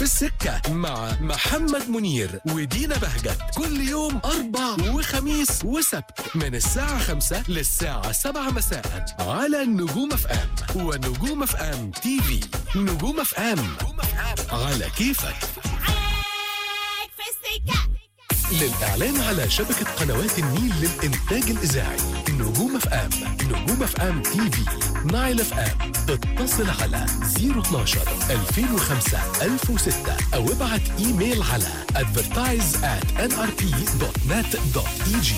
في السكة مع محمد منير ودينا بهجت كل يوم أربع وخميس وسبت من الساعة خمسة للساعة سبعة مساء على نجوم اف ام ونجوم اف ام تي في نجوم اف ام على كيفك عليك في السكة للإعلان على شبكة قنوات النيل للإنتاج الإذاعي نجوم اف ام نجوم اف ام تي في نايل اف ام اتصل على 012 2005 1006 أو ابعت إيميل على advertise at nrp.net.eg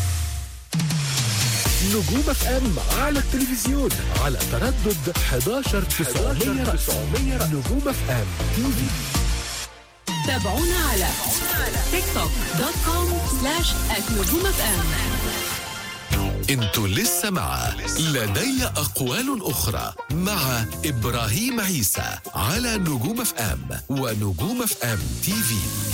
نجوم اف ام على التلفزيون على تردد 11 900 نجوم اف ام تي في تابعونا على تيك توك دوت كوم سلاش نجوم اف ام انتوا لسه مع لدي اقوال اخرى مع ابراهيم عيسى على نجوم اف ام ونجوم اف ام تي في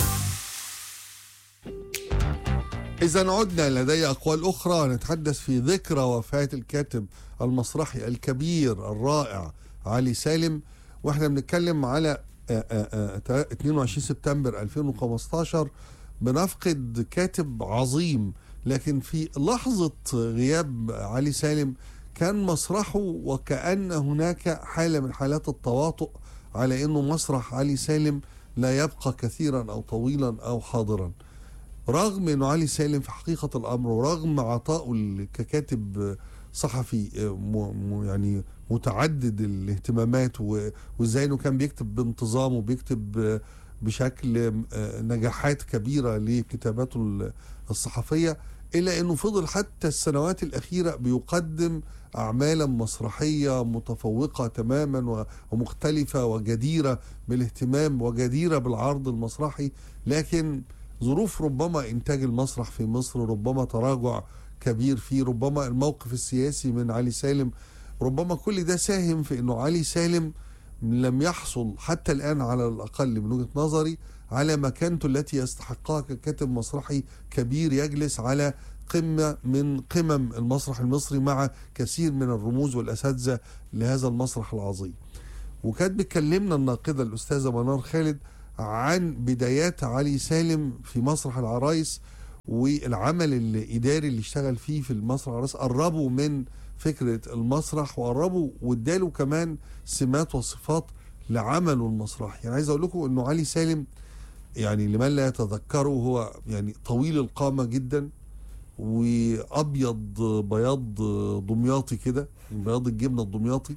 إذا عدنا لدي أقوال أخرى نتحدث في ذكرى وفاة الكاتب المسرحي الكبير الرائع علي سالم وإحنا بنتكلم على آه، آه، آه، 22 سبتمبر 2015 بنفقد كاتب عظيم لكن في لحظة غياب علي سالم كان مسرحه وكأن هناك حالة من حالات التواطؤ على أنه مسرح علي سالم لا يبقى كثيرا أو طويلا أو حاضرا رغم انه علي سالم في حقيقه الامر ورغم عطائه ال- ككاتب صحفي م- م- يعني متعدد الاهتمامات و- وازاي انه كان بيكتب بانتظام وبيكتب بشكل نجاحات كبيره لكتاباته ال- الصحفيه الا انه فضل حتى السنوات الاخيره بيقدم اعمالا مسرحيه متفوقه تماما و- ومختلفه وجديره بالاهتمام وجديره بالعرض المسرحي لكن ظروف ربما انتاج المسرح في مصر ربما تراجع كبير فيه ربما الموقف السياسي من علي سالم ربما كل ده ساهم في انه علي سالم لم يحصل حتى الان على الاقل من وجهه نظري على مكانته التي يستحقها ككاتب مسرحي كبير يجلس على قمه من قمم المسرح المصري مع كثير من الرموز والاساتذه لهذا المسرح العظيم. وكانت بتكلمنا الناقده الاستاذه منار خالد عن بدايات علي سالم في مسرح العرايس والعمل الاداري اللي اشتغل فيه في المسرح العرايس قربوا من فكره المسرح وقربوا واداله كمان سمات وصفات لعمله المسرحي يعني عايز اقول لكم انه علي سالم يعني لمن لا يتذكره هو يعني طويل القامه جدا وابيض بياض دمياطي كده بياض الجبنه الدمياطي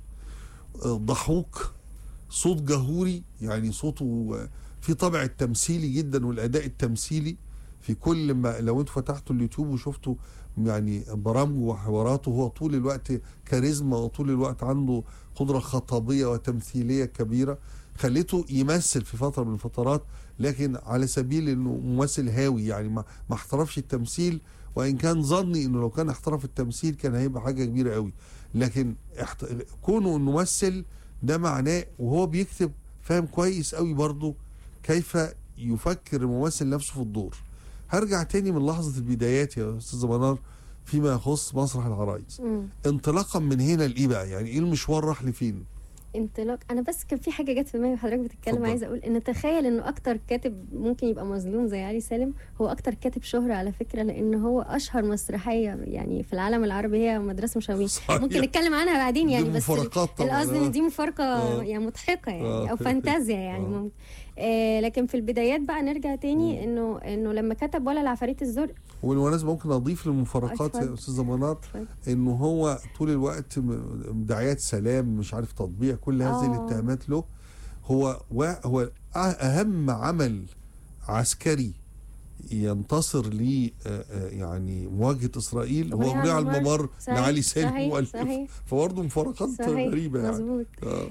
ضحوك صوت جهوري يعني صوته في طابع التمثيلي جدا والاداء التمثيلي في كل ما لو انتوا فتحتوا اليوتيوب وشفتوا يعني برامجه وحواراته هو طول الوقت كاريزما وطول الوقت عنده قدره خطابيه وتمثيليه كبيره خليته يمثل في فتره من الفترات لكن على سبيل انه ممثل هاوي يعني ما, ما احترفش التمثيل وان كان ظني انه لو كان احترف التمثيل كان هيبقى حاجه كبيره قوي لكن احت... كونه انه ممثل ده معناه وهو بيكتب فاهم كويس قوي برضه كيف يفكر الممثل نفسه في الدور هرجع تاني من لحظة البدايات يا أستاذة منار فيما يخص مسرح العرايس مم. انطلاقا من هنا لإيه بقى يعني إيه المشوار راح لفين انطلاق انا بس كان في حاجه جت في دماغي وحضرتك بتتكلم اتفضل. عايزه اقول ان تخيل انه اكتر كاتب ممكن يبقى مظلوم زي علي سالم هو اكتر كاتب شهره على فكره لان هو اشهر مسرحيه يعني في العالم العربي هي مدرسه مشاوير صحيح. ممكن نتكلم عنها بعدين يعني دي بس مفارقات طبعا القصد ان دي مفارقه آه. يعني مضحكه يعني آه. او فانتازيا يعني آه. ممكن آه لكن في البدايات بقى نرجع تاني انه انه لما كتب ولا العفاريت الزرق والمناسبة ممكن أضيف للمفارقات يا اتفضل. أستاذة منار اتفضل. إنه هو طول الوقت م- دعايات سلام مش عارف تطبيع كل هذه آه. الاتهامات له هو و- هو أ- أهم عمل عسكري ينتصر ل يعني مواجهه اسرائيل هو أغنية اغنيه على على الممر. الممر صحيح، لعلي سالم صحيح، مؤلف صحيح. فبرضه مفارقات صحيح غريبه يعني مظبوط آه.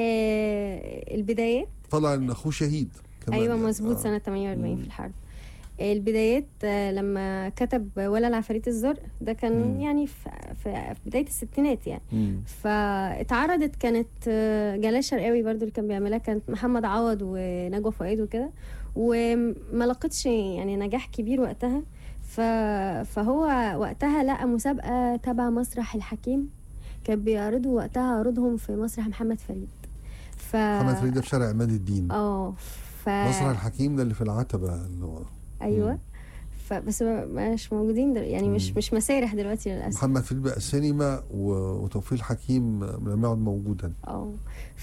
آه البدايات طلع ان اخوه شهيد كمان ايوه يعني. مظبوط آه. سنه 48 مم. في الحرب البدايات آه، لما كتب ولا العفاريت الزرق ده كان مم. يعني في, في في بدايه الستينات يعني مم. فاتعرضت كانت آه، جلال شرقاوي برضو اللي كان بيعملها كانت محمد عوض ونجوى فؤاد وكده وما لقتش يعني نجاح كبير وقتها ف... فهو وقتها لقى مسابقه تبع مسرح الحكيم كان بيعرضوا وقتها عروضهم في مسرح محمد فريد ف... محمد فريد ده في شارع عماد الدين اه ف مسرح الحكيم ده اللي في العتبه اللي هو ايوه مم. فبس ما- مش موجودين دل... يعني مش مم. مش مسارح دلوقتي للاسف محمد فريد بقى سينما و- وتوفيق الحكيم لم يعد موجودا اه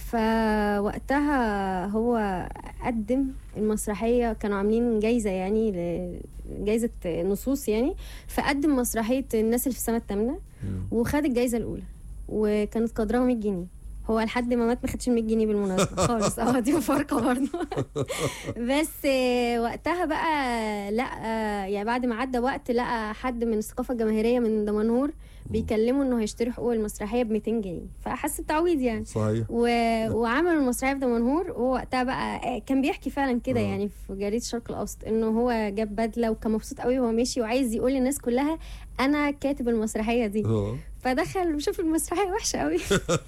فوقتها هو قدم المسرحيه كانوا عاملين جايزه يعني ل- جايزه نصوص يعني فقدم مسرحيه الناس اللي في السنه الثامنه وخد الجايزه الاولى وكانت قدرها 100 جنيه هو لحد ما مات ما خدش ال 100 جنيه بالمناسبه خالص اه دي مفارقه برضه بس آه، وقتها بقى لقى يعني بعد ما عدى وقت لقى حد من الثقافه الجماهيريه من دمنهور بيكلمه انه هيشتري حقوق المسرحيه ب 200 جنيه فحس بتعويض يعني صحيح و... وعملوا المسرحيه في دمنهور وهو وقتها بقى آه، كان بيحكي فعلا كده آه. يعني في جريده الشرق الاوسط انه هو جاب بدله وكان مبسوط قوي وهو ماشي وعايز يقول للناس كلها انا كاتب المسرحيه دي اه فدخل وشوف المسرحيه وحشه قوي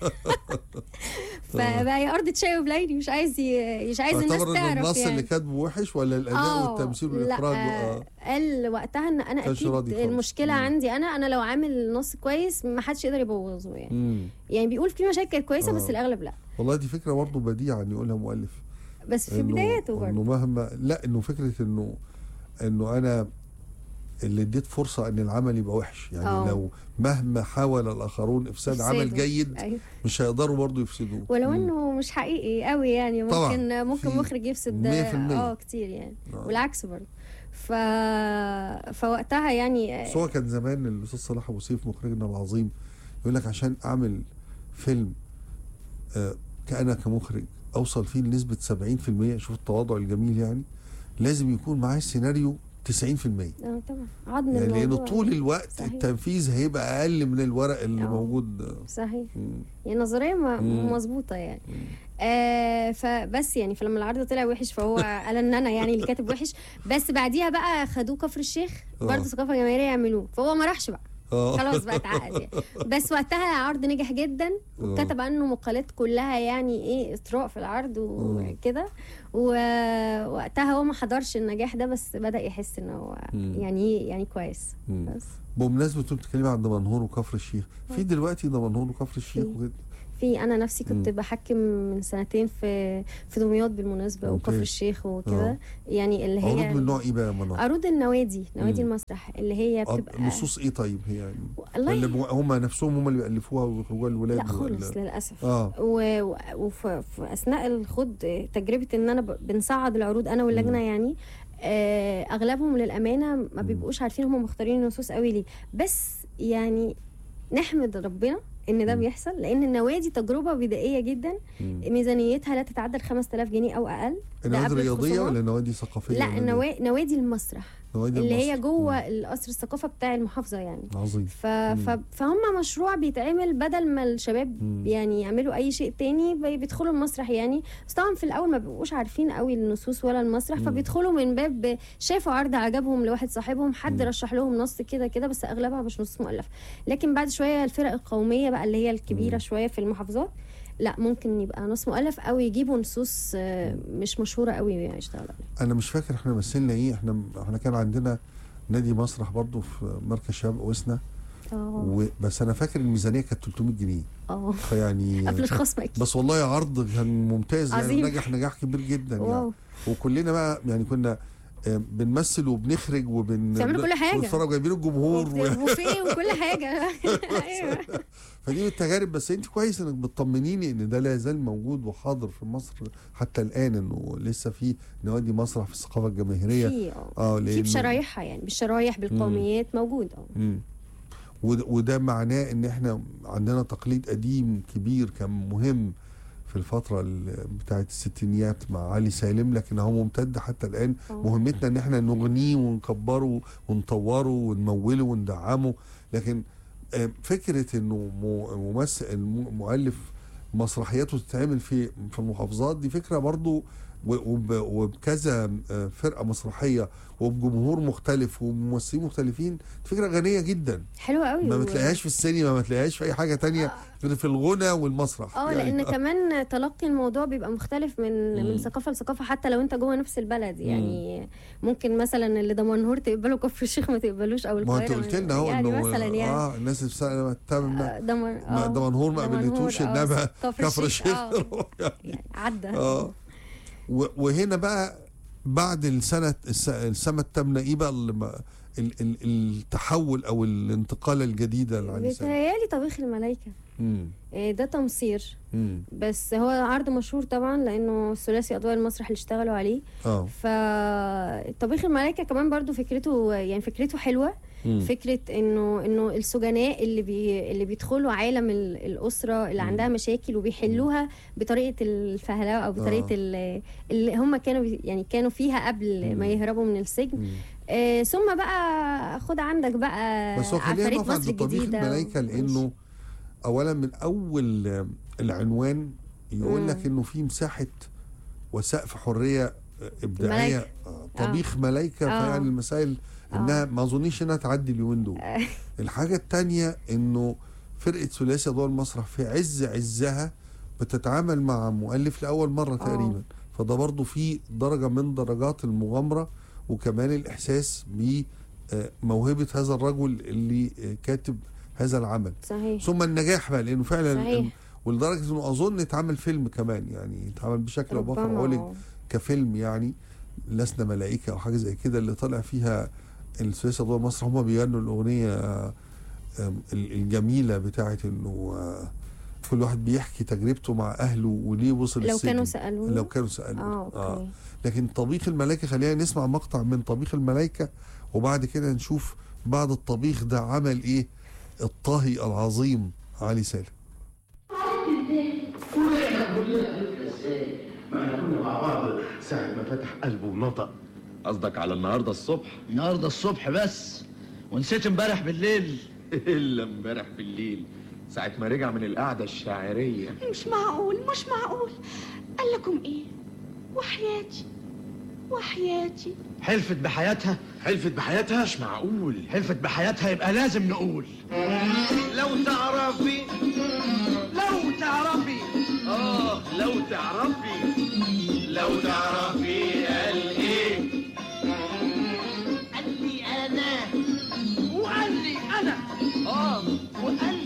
فبقى يا ارض تشاي وبلايلي مش عايز ي... مش عايز الناس اعتبر ان تعرف النص يعني اللي كاتبه وحش ولا الاداء آه، والتمثيل لا، والاخراج آه، آه. قال وقتها ان انا كانش اكيد راضي خالص. المشكله مم. عندي انا انا لو عامل نص كويس ما حدش يقدر يبوظه يعني مم. يعني بيقول في مشاكل كويسه بس آه. الاغلب لا والله دي فكره برضه بديعه ان يقولها مؤلف بس في إنه- بداياته انه برضه مهما لا انه فكره انه انه انا اللي اديت فرصه ان العمل يبقى وحش يعني آه. لو مهما حاول الاخرون افساد عمل إفساده. جيد أيوة. مش هيقدروا برضه يفسدوه ولو مم. انه مش حقيقي قوي يعني ممكن طبعاً، ممكن في مخرج يفسد 100% اه كتير يعني آه. والعكس برضه ف... فوقتها يعني بس هو كان زمان الاستاذ صلاح ابو سيف مخرجنا العظيم يقول لك عشان اعمل فيلم آه كأنا كمخرج اوصل فيه لنسبه 70% شوف التواضع الجميل يعني لازم يكون معايا السيناريو 90% اه طبعا عضم يعني لان الموضوع طول الوقت صحيح. التنفيذ هيبقى اقل من الورق اللي آه. موجود آه، صحيح مم. يعني نظريه م- مم. مظبوطه يعني آه فبس يعني فلما العرض طلع وحش فهو قال ان انا يعني اللي كاتب وحش بس بعديها بقى خدوه كفر الشيخ آه. برضه ثقافه جماهيريه يعملوه فهو ما راحش بقى اه خلاص بقى اتعقد يعني. بس وقتها العرض نجح جدا وكتب عنه مقالات كلها يعني ايه اطراء في العرض وكده ووقتها هو ما حضرش النجاح ده بس بدا يحس ان هو مم. يعني يعني كويس مم. بس بمناسبه انتوا بتتكلمي عن دمنهور وكفر الشيخ في دلوقتي دمنهور وكفر الشيخ في. وكده في انا نفسي كنت مم. بحكم من سنتين في في دمياط بالمناسبه ممتاز. وكفر الشيخ وكده آه. يعني اللي هي عروض من نوع ايه بقى يا منار؟ عروض النوادي نوادي مم. المسرح اللي هي آه، بتبقى نصوص ايه طيب هي يعني والله ولا مو- هم نفسهم هم اللي بيألفوها ويخرجوها الولاد لا خالص ولا- للاسف اه و- و- وفي في اثناء الخوض تجربه ان انا ب- بنصعد العروض انا واللجنه مم. يعني آه، اغلبهم للامانه ما مم. بيبقوش عارفين هم مختارين النصوص قوي ليه بس يعني نحمد ربنا ان ده مم. بيحصل لان النوادي تجربه بدائيه جدا مم. ميزانيتها لا تتعدى ال 5000 جنيه او اقل النوادي قبل الرياضيه الخصومات. ولا نوادي ثقافيه لا ولا النوا- نوادي المسرح نوادي اللي هي المسرح. جوه مم. القصر الثقافه بتاع المحافظه يعني عظيم ف... ف... فهم مشروع بيتعمل بدل ما الشباب مم. يعني يعملوا اي شيء تاني بي- بيدخلوا المسرح يعني بس طبعا في الاول ما بيبقوش عارفين قوي النصوص ولا المسرح مم. فبيدخلوا من باب شافوا عرض عجبهم لواحد صاحبهم حد مم. رشح لهم نص كده كده بس اغلبها مش نص مؤلف لكن بعد شويه الفرق القوميه بقى اللي هي الكبيره مم. شويه في المحافظات لا ممكن يبقى نص مؤلف او يجيبوا نصوص آه، مش مشهوره قوي يعني يشتغلوا عليها انا مش فاكر احنا مثلنا ايه احنا احنا كان عندنا نادي مسرح برضو في مركز شباب اوسنا اه و... بس انا فاكر الميزانيه كانت 300 جنيه اه فيعني قبل الخصم اكيد بس والله عرض كان ممتاز يعني عظيم. نجح نجاح كبير جدا يعني واو وكلنا بقى يعني كنا آه، بنمثل وبنخرج وبن بتعملوا كل حاجة. ونتفرج وجايبين الجمهور و... وبوفيه وكل حاجه ايوه فدي من التجارب بس انت كويس انك بتطمنيني ان ده لا يزال موجود وحاضر في مصر حتى الان انه لسه في نوادي مسرح في الثقافه الجماهيريه في اه اه في لأنه- بشرايحها يعني بالشرايح بالقوميات موجود اه مم. وده, وده معناه ان احنا عندنا تقليد قديم كبير كان مهم في الفترة ال- بتاعت الستينيات مع علي سالم لكن هو ممتد حتى الآن آه. مهمتنا ان احنا نغنيه ونكبره ونطوره ونموله وندعمه لكن آه، فكرة انه مو- ممثل الم- مؤلف مسرحياته تتعمل في في المحافظات دي فكرة برضو و- وب- وبكذا آه، فرقة مسرحية وبجمهور مختلف وممثلين مختلفين دي فكرة غنية جدا حلوه قوي ما و- بتلاقيهاش في السينما ما تلاقيهاش في اي حاجة تانية غير في الغنى والمسرح اه يعني لان كمان تلقي الموضوع بيبقى مختلف من مم. من ثقافه لثقافه حتى لو انت جوه نفس البلد يعني ممكن مثلا اللي دمنهور تقبله كفر الشيخ ما تقبلوش او ما القاهره انت قلت لنا اهو يعني انه مثلا يعني اه الناس اللي في السنة بتعمل آه، دمر ما اه دمنهور ما دمنهور، قابلتوش آه، انما كفر كفر الشيخ، الشيخ آه. يعني عدى اه و- وهنا بقى بعد السنه الس- السنه الثامنه ايه بقى اللي ما- ال- ال- التحول او الانتقاله الجديده لعلي سالم بيتهيألي طبيخ الملايكة مم. إيه، ده تمصير مم. بس هو عرض مشهور طبعا لانه ثلاثي اضواء المسرح اللي اشتغلوا عليه اه فطبيخ الملايكه كمان برضو فكرته يعني فكرته حلوه مم. فكره انه انه السجناء اللي بي اللي بيدخلوا عالم ال- الاسره اللي عندها مشاكل وبيحلوها بطريقه الفهلاوه او بطريقه آه. ال- اللي هم كانوا بي يعني كانوا فيها قبل ما يهربوا من السجن مم. آه ثم بقى خد عندك بقى بس هو خلينا عفاريت نقف عند مصر طبيخ الجديدة الملايكه و- لانه اولا من اول آه، العنوان يقول لك انه في مساحه وسقف حريه آه، ابداعيه الملايكة. آه، طبيخ ملايكه آه. فيعني المسائل انها ما اظنيش انها تعدي اليومين دول الحاجه الثانيه انه فرقه ثلاثي اضواء المسرح في عز عزها بتتعامل مع مؤلف لاول مره تقريبا فده برضو في درجه من درجات المغامره وكمان الاحساس بموهبه هذا الرجل اللي آه، كاتب هذا العمل صحيح ثم النجاح بقى لانه فعلا صحيح. ولدرجه انه اظن اتعمل فيلم كمان يعني اتعمل بشكل او باخر ربما. عولج كفيلم يعني لسنا ملائكه او حاجه زي كده اللي طلع فيها الثلاثي اضواء مصر هم بيغنوا الاغنيه آم، ال- الجميله بتاعت انه آه، كل واحد بيحكي تجربته مع اهله وليه وصل لو السجن كانوا سالونا لو كانوا سالوه اه اوكي لكن طبيخ الملائكه خلينا نسمع مقطع من طبيخ الملائكه وبعد كده نشوف بعد الطبيخ ده عمل ايه الطاهي العظيم علي سالم ما احنا كنا مع بعض ساعة ما فتح قلبه ونطق قصدك على النهارده الصبح النهارده الصبح بس ونسيت امبارح بالليل الا امبارح بالليل ساعة ما رجع من القعدة الشاعرية مش معقول مش معقول قال لكم ايه وحياتي وحياتي حلفت بحياتها حلفت بحياتها مش معقول حلفت بحياتها يبقى لازم نقول لو تعرفي لو تعرفي اه لو تعرفي لو تعرفي قال ايه قال لي انا وقال لي انا اه وقال